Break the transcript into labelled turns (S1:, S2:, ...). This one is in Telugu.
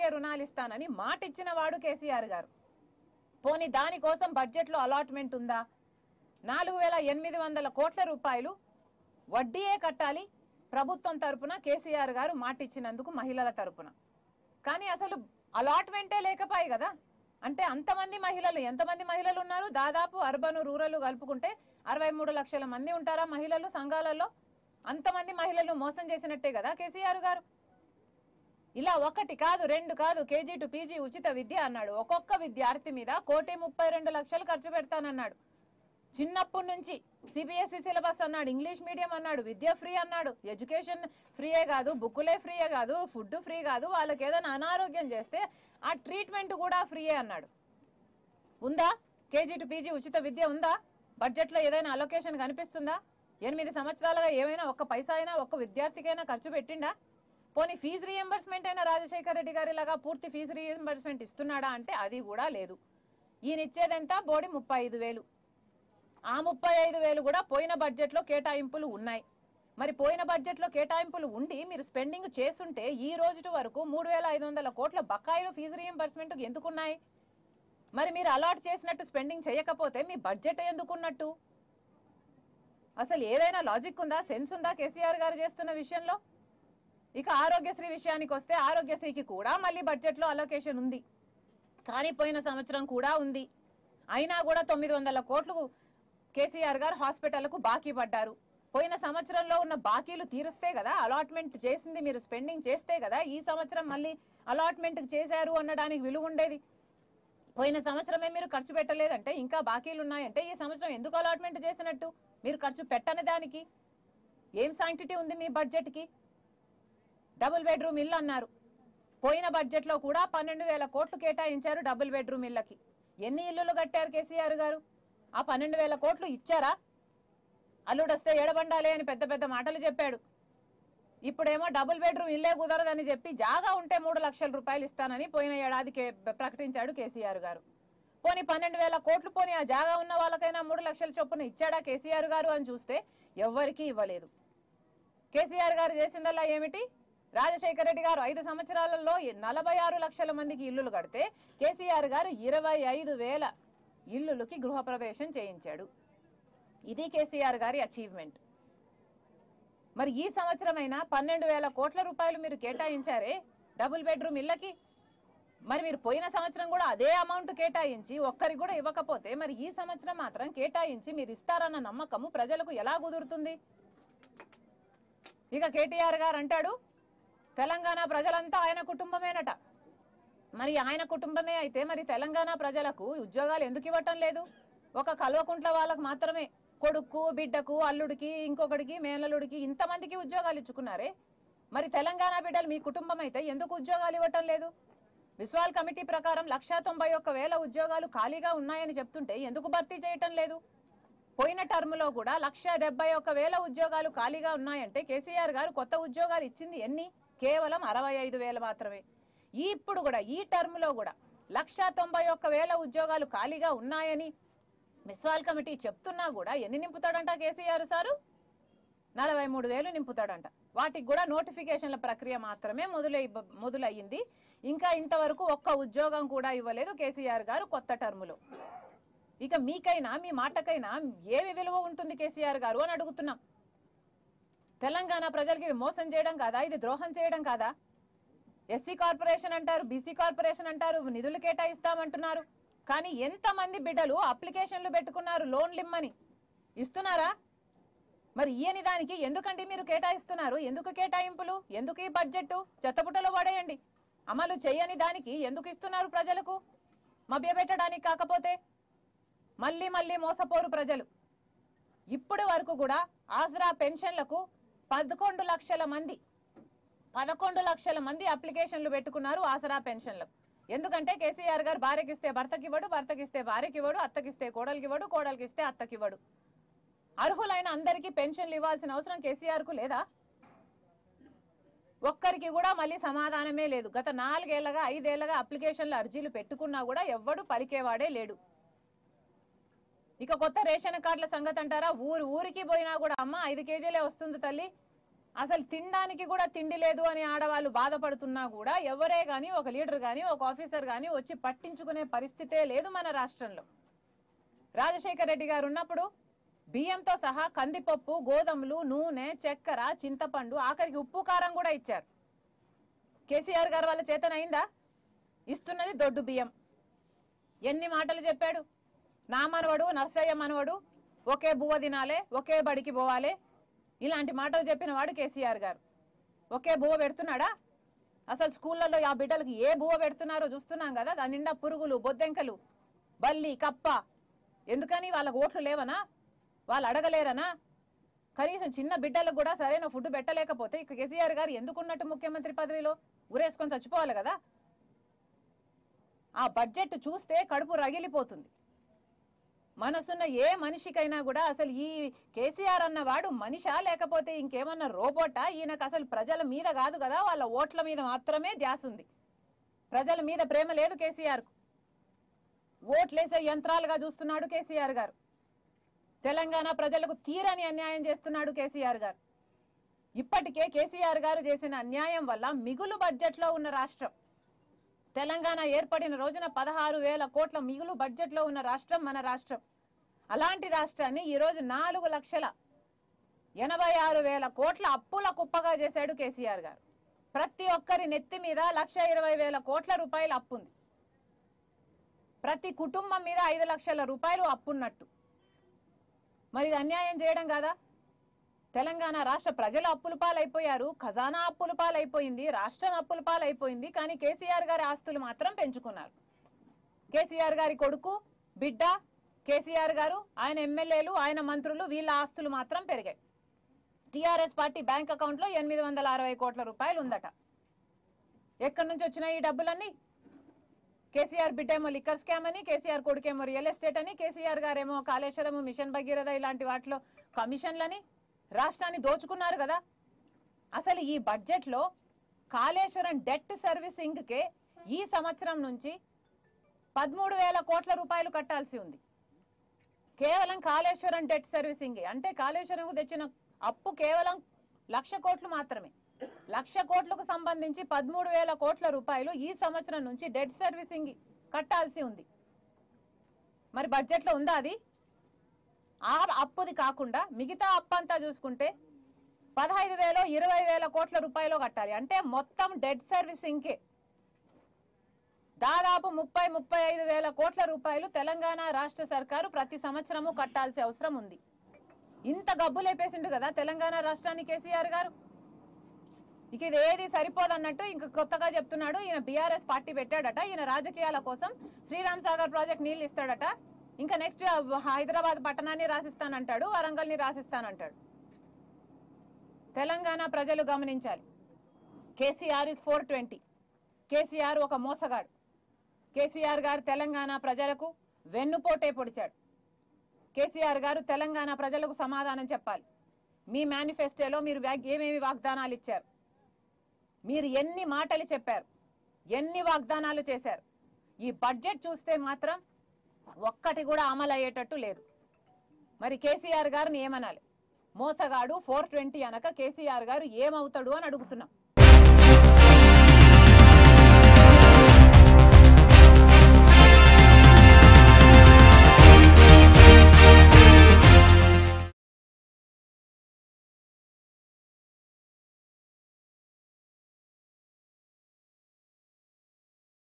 S1: రైతులకే రుణాలు ఇస్తానని మాట ఇచ్చిన వాడు కేసీఆర్ గారు పోనీ దానికోసం బడ్జెట్లో అలాట్మెంట్ ఉందా నాలుగు వేల ఎనిమిది వందల కోట్ల రూపాయలు వడ్డీయే కట్టాలి ప్రభుత్వం తరపున కేసీఆర్ గారు మాట ఇచ్చినందుకు మహిళల తరపున కానీ అసలు అలాట్మెంటే లేకపాయి కదా అంటే అంతమంది మహిళలు ఎంతమంది మహిళలు ఉన్నారు దాదాపు అర్బన్ రూరల్ కలుపుకుంటే అరవై మూడు లక్షల మంది ఉంటారా మహిళలు సంఘాలలో అంతమంది మహిళలు మోసం చేసినట్టే కదా కేసీఆర్ గారు ఇలా ఒకటి కాదు రెండు కాదు కేజీ టు పీజీ ఉచిత విద్య అన్నాడు ఒక్కొక్క విద్యార్థి మీద కోటి ముప్పై రెండు లక్షలు ఖర్చు పెడతానన్నాడు చిన్నప్పటి నుంచి సిబిఎస్ఈ సిలబస్ అన్నాడు ఇంగ్లీష్ మీడియం అన్నాడు విద్య ఫ్రీ అన్నాడు ఎడ్యుకేషన్ ఫ్రీయే కాదు బుక్కులే ఫ్రీయే కాదు ఫుడ్ ఫ్రీ కాదు వాళ్ళకి ఏదైనా అనారోగ్యం చేస్తే ఆ ట్రీట్మెంట్ కూడా ఫ్రీయే అన్నాడు ఉందా కేజీ టు పీజీ ఉచిత విద్య ఉందా బడ్జెట్లో ఏదైనా అలొకేషన్ కనిపిస్తుందా ఎనిమిది సంవత్సరాలుగా ఏమైనా ఒక్క పైసా అయినా ఒక్క విద్యార్థికైనా ఖర్చు పెట్టిండా పోనీ ఫీజు రీఎంబర్స్మెంట్ అయినా రాజశేఖర రెడ్డి గారి లాగా పూర్తి ఫీజు రీఎంబర్స్మెంట్ ఇస్తున్నాడా అంటే అది కూడా లేదు ఈయన ఇచ్చేదంతా బోడి ముప్పై ఐదు వేలు ఆ ముప్పై ఐదు వేలు కూడా పోయిన బడ్జెట్లో కేటాయింపులు ఉన్నాయి మరి పోయిన బడ్జెట్లో కేటాయింపులు ఉండి మీరు స్పెండింగ్ చేస్తుంటే ఈ రోజు వరకు మూడు వేల ఐదు వందల కోట్ల బకాయిలు ఫీజు రీఎంబర్స్మెంట్ ఎందుకున్నాయి మరి మీరు అలాట్ చేసినట్టు స్పెండింగ్ చేయకపోతే మీ బడ్జెట్ ఎందుకున్నట్టు అసలు ఏదైనా లాజిక్ ఉందా సెన్స్ ఉందా కేసీఆర్ గారు చేస్తున్న విషయంలో ఇక ఆరోగ్యశ్రీ విషయానికి వస్తే ఆరోగ్యశ్రీకి కూడా మళ్ళీ బడ్జెట్లో అలొకేషన్ ఉంది కానీ పోయిన సంవత్సరం కూడా ఉంది అయినా కూడా తొమ్మిది వందల కోట్లు కేసీఆర్ గారు హాస్పిటల్కు బాకీ పడ్డారు పోయిన సంవత్సరంలో ఉన్న బాకీలు తీరుస్తే కదా అలాట్మెంట్ చేసింది మీరు స్పెండింగ్ చేస్తే కదా ఈ సంవత్సరం మళ్ళీ అలాట్మెంట్ చేశారు అనడానికి విలువ ఉండేది పోయిన సంవత్సరమే మీరు ఖర్చు పెట్టలేదంటే ఇంకా బాకీలు ఉన్నాయంటే ఈ సంవత్సరం ఎందుకు అలాట్మెంట్ చేసినట్టు మీరు ఖర్చు పెట్టని దానికి ఏం సాంక్టిటీ ఉంది మీ బడ్జెట్కి డబుల్ బెడ్రూమ్ ఇల్లు అన్నారు పోయిన బడ్జెట్లో కూడా పన్నెండు వేల కోట్లు కేటాయించారు డబుల్ బెడ్రూమ్ ఇళ్ళకి ఎన్ని ఇల్లులు కట్టారు కేసీఆర్ గారు ఆ పన్నెండు వేల కోట్లు ఇచ్చారా అల్లుడు వస్తే ఏడబండాలి అని పెద్ద పెద్ద మాటలు చెప్పాడు ఇప్పుడేమో డబుల్ బెడ్రూమ్ ఇల్లే కుదరదని చెప్పి జాగా ఉంటే మూడు లక్షల రూపాయలు ఇస్తానని పోయిన ఏడాది కే- ప్రకటించాడు కేసీఆర్ గారు పోనీ పన్నెండు వేల కోట్లు పోనీ ఆ జాగా ఉన్న వాళ్ళకైనా మూడు లక్షల చొప్పున ఇచ్చాడా కేసీఆర్ గారు అని చూస్తే ఎవ్వరికీ ఇవ్వలేదు కేసీఆర్ గారు చేసిందల్లా ఏమిటి రాజశేఖర రెడ్డి గారు ఐదు సంవత్సరాలలో నలభై ఆరు లక్షల మందికి ఇల్లులు కడితే కేసీఆర్ గారు ఇరవై ఐదు వేల ఇల్లులకి గృహప్రవేశం చేయించాడు ఇది కేసీఆర్ గారి అచీవ్మెంట్ మరి ఈ సంవత్సరమైనా పన్నెండు వేల కోట్ల రూపాయలు మీరు కేటాయించారే డబుల్ బెడ్రూమ్ ఇళ్ళకి మరి మీరు పోయిన సంవత్సరం కూడా అదే అమౌంట్ కేటాయించి ఒక్కరికి కూడా ఇవ్వకపోతే మరి ఈ సంవత్సరం మాత్రం కేటాయించి మీరు ఇస్తారన్న నమ్మకము ప్రజలకు ఎలా కుదురుతుంది ఇక కేటీఆర్ గారు అంటాడు తెలంగాణ ప్రజలంతా ఆయన కుటుంబమేనట మరి ఆయన కుటుంబమే అయితే మరి తెలంగాణ ప్రజలకు ఉద్యోగాలు ఎందుకు ఇవ్వటం లేదు ఒక కల్వకుంట్ల వాళ్ళకు మాత్రమే కొడుకు బిడ్డకు అల్లుడికి ఇంకొకడికి మేనల్లుడికి ఇంతమందికి ఉద్యోగాలు ఇచ్చుకున్నారే మరి తెలంగాణ బిడ్డలు మీ కుటుంబం అయితే ఎందుకు ఉద్యోగాలు ఇవ్వటం లేదు విశ్వాల్ కమిటీ ప్రకారం లక్షా తొంభై ఒక్క వేల ఉద్యోగాలు ఖాళీగా ఉన్నాయని చెప్తుంటే ఎందుకు భర్తీ చేయటం లేదు పోయిన టర్మ్ లో కూడా లక్ష డెబ్బై ఒక్క వేల ఉద్యోగాలు ఖాళీగా ఉన్నాయంటే కేసీఆర్ గారు కొత్త ఉద్యోగాలు ఇచ్చింది ఎన్ని కేవలం అరవై ఐదు వేలు మాత్రమే ఈ ఇప్పుడు కూడా ఈ టర్మ్ లో కూడా లక్ష తొంభై ఒక్క వేల ఉద్యోగాలు ఖాళీగా ఉన్నాయని మిస్వాల్ కమిటీ చెప్తున్నా కూడా ఎన్ని నింపుతాడంట కేసీఆర్ సారు నలభై మూడు వేలు నింపుతాడంట వాటికి కూడా నోటిఫికేషన్ల ప్రక్రియ మాత్రమే మొదలై మొదలయ్యింది ఇంకా ఇంతవరకు ఒక్క ఉద్యోగం కూడా ఇవ్వలేదు కేసీఆర్ గారు కొత్త టర్ములో ఇక మీకైనా మీ మాటకైనా ఏమి విలువ ఉంటుంది కేసీఆర్ గారు అని అడుగుతున్నాం తెలంగాణ ప్రజలకి ఇది మోసం చేయడం కాదా ఇది ద్రోహం చేయడం కాదా ఎస్సీ కార్పొరేషన్ అంటారు బీసీ కార్పొరేషన్ అంటారు నిధులు కేటాయిస్తామంటున్నారు కానీ ఎంతమంది బిడ్డలు అప్లికేషన్లు పెట్టుకున్నారు లోన్లు ఇమ్మని ఇస్తున్నారా మరి ఈయని దానికి ఎందుకండి మీరు కేటాయిస్తున్నారు ఎందుకు కేటాయింపులు ఎందుకు ఈ బడ్జెట్ చెత్తబుట్టలో పడేయండి అమలు చేయని దానికి ఎందుకు ఇస్తున్నారు ప్రజలకు మభ్యపెట్టడానికి కాకపోతే మళ్ళీ మళ్ళీ మోసపోరు ప్రజలు ఇప్పటి వరకు కూడా ఆసరా పెన్షన్లకు పదకొండు లక్షల మంది పదకొండు లక్షల మంది అప్లికేషన్లు పెట్టుకున్నారు ఆసరా పెన్షన్లకు ఎందుకంటే కేసీఆర్ గారు భార్యకిస్తే భర్తకి ఇవ్వడు భర్తకిస్తే భార్యకి ఇవ్వడు అత్తకిస్తే కోడలికి ఇవ్వడు కోడలికి ఇస్తే అత్తకి ఇవ్వడు అర్హులైన అందరికీ పెన్షన్లు ఇవ్వాల్సిన అవసరం కేసీఆర్ కు లేదా ఒక్కరికి కూడా మళ్ళీ సమాధానమే లేదు గత నాలుగేళ్లగా ఐదేళ్లగా అప్లికేషన్లు అర్జీలు పెట్టుకున్నా కూడా ఎవ్వడు పలికేవాడే లేడు ఇక కొత్త రేషన్ కార్డుల సంగతి అంటారా ఊరు ఊరికి పోయినా కూడా అమ్మ ఐదు కేజీలే వస్తుంది తల్లి అసలు తినడానికి కూడా తిండి లేదు అని ఆడవాళ్ళు బాధపడుతున్నా కూడా ఎవరే గాని ఒక లీడర్ గాని ఒక ఆఫీసర్ గాని వచ్చి పట్టించుకునే పరిస్థితే లేదు మన రాష్ట్రంలో రాజశేఖర్ రెడ్డి గారు ఉన్నప్పుడు బియ్యంతో సహా కందిపప్పు గోధుమలు నూనె చక్కెర చింతపండు ఆఖరికి ఉప్పు కారం కూడా ఇచ్చారు కేసీఆర్ గారు వాళ్ళ చేతనైందా ఇస్తున్నది దొడ్డు బియ్యం ఎన్ని మాటలు చెప్పాడు నా మనవడు నర్సయ్య మనవడు ఒకే బువ్వ తినాలే ఒకే బడికి పోవాలే ఇలాంటి మాటలు చెప్పిన వాడు కేసీఆర్ గారు ఒకే బువ్వ పెడుతున్నాడా అసలు స్కూళ్ళల్లో ఆ బిడ్డలకి ఏ బువ్వ పెడుతున్నారో చూస్తున్నాం కదా దాని నిండా పురుగులు బొద్దెంకలు బల్లి కప్ప ఎందుకని వాళ్ళకు ఓట్లు లేవనా వాళ్ళు అడగలేరనా కనీసం చిన్న బిడ్డలకు కూడా సరైన ఫుడ్ పెట్టలేకపోతే ఇక కేసీఆర్ గారు ఎందుకున్నట్టు ముఖ్యమంత్రి పదవిలో ఉరేసుకొని చచ్చిపోవాలి కదా ఆ బడ్జెట్ చూస్తే కడుపు రగిలిపోతుంది మనసున్న ఏ మనిషికైనా కూడా అసలు ఈ కేసీఆర్ అన్నవాడు మనిషా లేకపోతే ఇంకేమన్నా రోబోటా ఈయనకు అసలు ప్రజల మీద కాదు కదా వాళ్ళ ఓట్ల మీద మాత్రమే ధ్యాస ఉంది ప్రజల మీద ప్రేమ లేదు కేసీఆర్ ఓట్లేసే యంత్రాలుగా చూస్తున్నాడు కేసీఆర్ గారు తెలంగాణ ప్రజలకు తీరని అన్యాయం చేస్తున్నాడు కేసీఆర్ గారు ఇప్పటికే కేసీఆర్ గారు చేసిన అన్యాయం వల్ల మిగులు బడ్జెట్లో ఉన్న రాష్ట్రం తెలంగాణ ఏర్పడిన రోజున పదహారు వేల కోట్ల మిగులు బడ్జెట్లో ఉన్న రాష్ట్రం మన రాష్ట్రం అలాంటి రాష్ట్రాన్ని ఈరోజు నాలుగు లక్షల ఎనభై ఆరు వేల కోట్ల అప్పుల కుప్పగా చేశాడు కేసీఆర్ గారు ప్రతి ఒక్కరి నెత్తి మీద లక్ష ఇరవై వేల కోట్ల రూపాయలు అప్పుంది ప్రతి కుటుంబం మీద ఐదు లక్షల రూపాయలు అప్పున్నట్టు మరి ఇది అన్యాయం చేయడం కాదా తెలంగాణ రాష్ట్ర ప్రజలు అప్పుల పాలైపోయారు ఖజానా అప్పుల పాలైపోయింది రాష్ట్రం అప్పుల పాలైపోయింది కానీ కేసీఆర్ గారి ఆస్తులు మాత్రం పెంచుకున్నారు కేసీఆర్ గారి కొడుకు బిడ్డ కేసీఆర్ గారు ఆయన ఎమ్మెల్యేలు ఆయన మంత్రులు వీళ్ళ ఆస్తులు మాత్రం పెరిగాయి టీఆర్ఎస్ పార్టీ బ్యాంక్ అకౌంట్లో ఎనిమిది వందల అరవై కోట్ల రూపాయలు ఉందట ఎక్కడి నుంచి వచ్చినాయి ఈ డబ్బులన్నీ కేసీఆర్ బిడ్డ ఏమో లిక్కర్ స్కామ్ అని కేసీఆర్ కొడుకేమో రియల్ ఎస్టేట్ అని కేసీఆర్ గారేమో కాళేశ్వరము మిషన్ భగీరథ ఇలాంటి వాటిలో కమిషన్లని రాష్ట్రాన్ని దోచుకున్నారు కదా అసలు ఈ బడ్జెట్లో కాళేశ్వరం డెట్ సర్వీసింగ్కే ఈ సంవత్సరం నుంచి పదమూడు వేల కోట్ల రూపాయలు కట్టాల్సి ఉంది కేవలం కాళేశ్వరం డెట్ సర్వీసింగ్ అంటే కాళేశ్వరంకు తెచ్చిన అప్పు కేవలం లక్ష కోట్లు మాత్రమే లక్ష కోట్లకు సంబంధించి పదమూడు వేల కోట్ల రూపాయలు ఈ సంవత్సరం నుంచి డెట్ సర్వీసింగ్ కట్టాల్సి ఉంది మరి బడ్జెట్లో ఉందా అది ఆ అప్పుది కాకుండా మిగతా అప్పు అంతా చూసుకుంటే పదహైదు వేలు ఇరవై వేల కోట్ల రూపాయలు కట్టాలి అంటే మొత్తం డెట్ సర్వీసింగ్కే దాదాపు ముప్పై ముప్పై ఐదు వేల కోట్ల రూపాయలు తెలంగాణ రాష్ట్ర సర్కారు ప్రతి సంవత్సరము కట్టాల్సి అవసరం ఉంది ఇంత గబ్బు లేపేసిండు కదా తెలంగాణ రాష్ట్రానికి కేసీఆర్ గారు ఇక ఇది ఏది సరిపోదన్నట్టు ఇంక కొత్తగా చెప్తున్నాడు ఈయన బీఆర్ఎస్ పార్టీ పెట్టాడట ఈయన రాజకీయాల కోసం శ్రీరామ్ సాగర్ ప్రాజెక్ట్ నీళ్లు ఇస్తాడట ఇంకా నెక్స్ట్ హైదరాబాద్ పట్టణాన్ని రాసిస్తానంటాడు వరంగల్ని రాసిస్తానంటాడు తెలంగాణ ప్రజలు గమనించాలి KCR is four twenty KCR ఒక మోసగాడు కేసీఆర్ గారు తెలంగాణ ప్రజలకు వెన్నుపోటే పొడిచాడు కేసీఆర్ గారు తెలంగాణ ప్రజలకు సమాధానం చెప్పాలి మీ మేనిఫెస్టోలో మీరు వ్యాగ్- ఏమేమి వాగ్దానాలు ఇచ్చారు మీరు ఎన్ని మాటలు చెప్పారు ఎన్ని వాగ్దానాలు చేశారు ఈ బడ్జెట్ చూస్తే మాత్రం ఒక్కటి కూడా అమలు అయ్యేటట్టు లేదు మరి కేసీఆర్ గారిని ఏమనాలి మోసగాడు ఫోర్ ట్వంటీ అనక కేసీఆర్ గారు ఏమవుతాడు అని అడుగుతున్నాం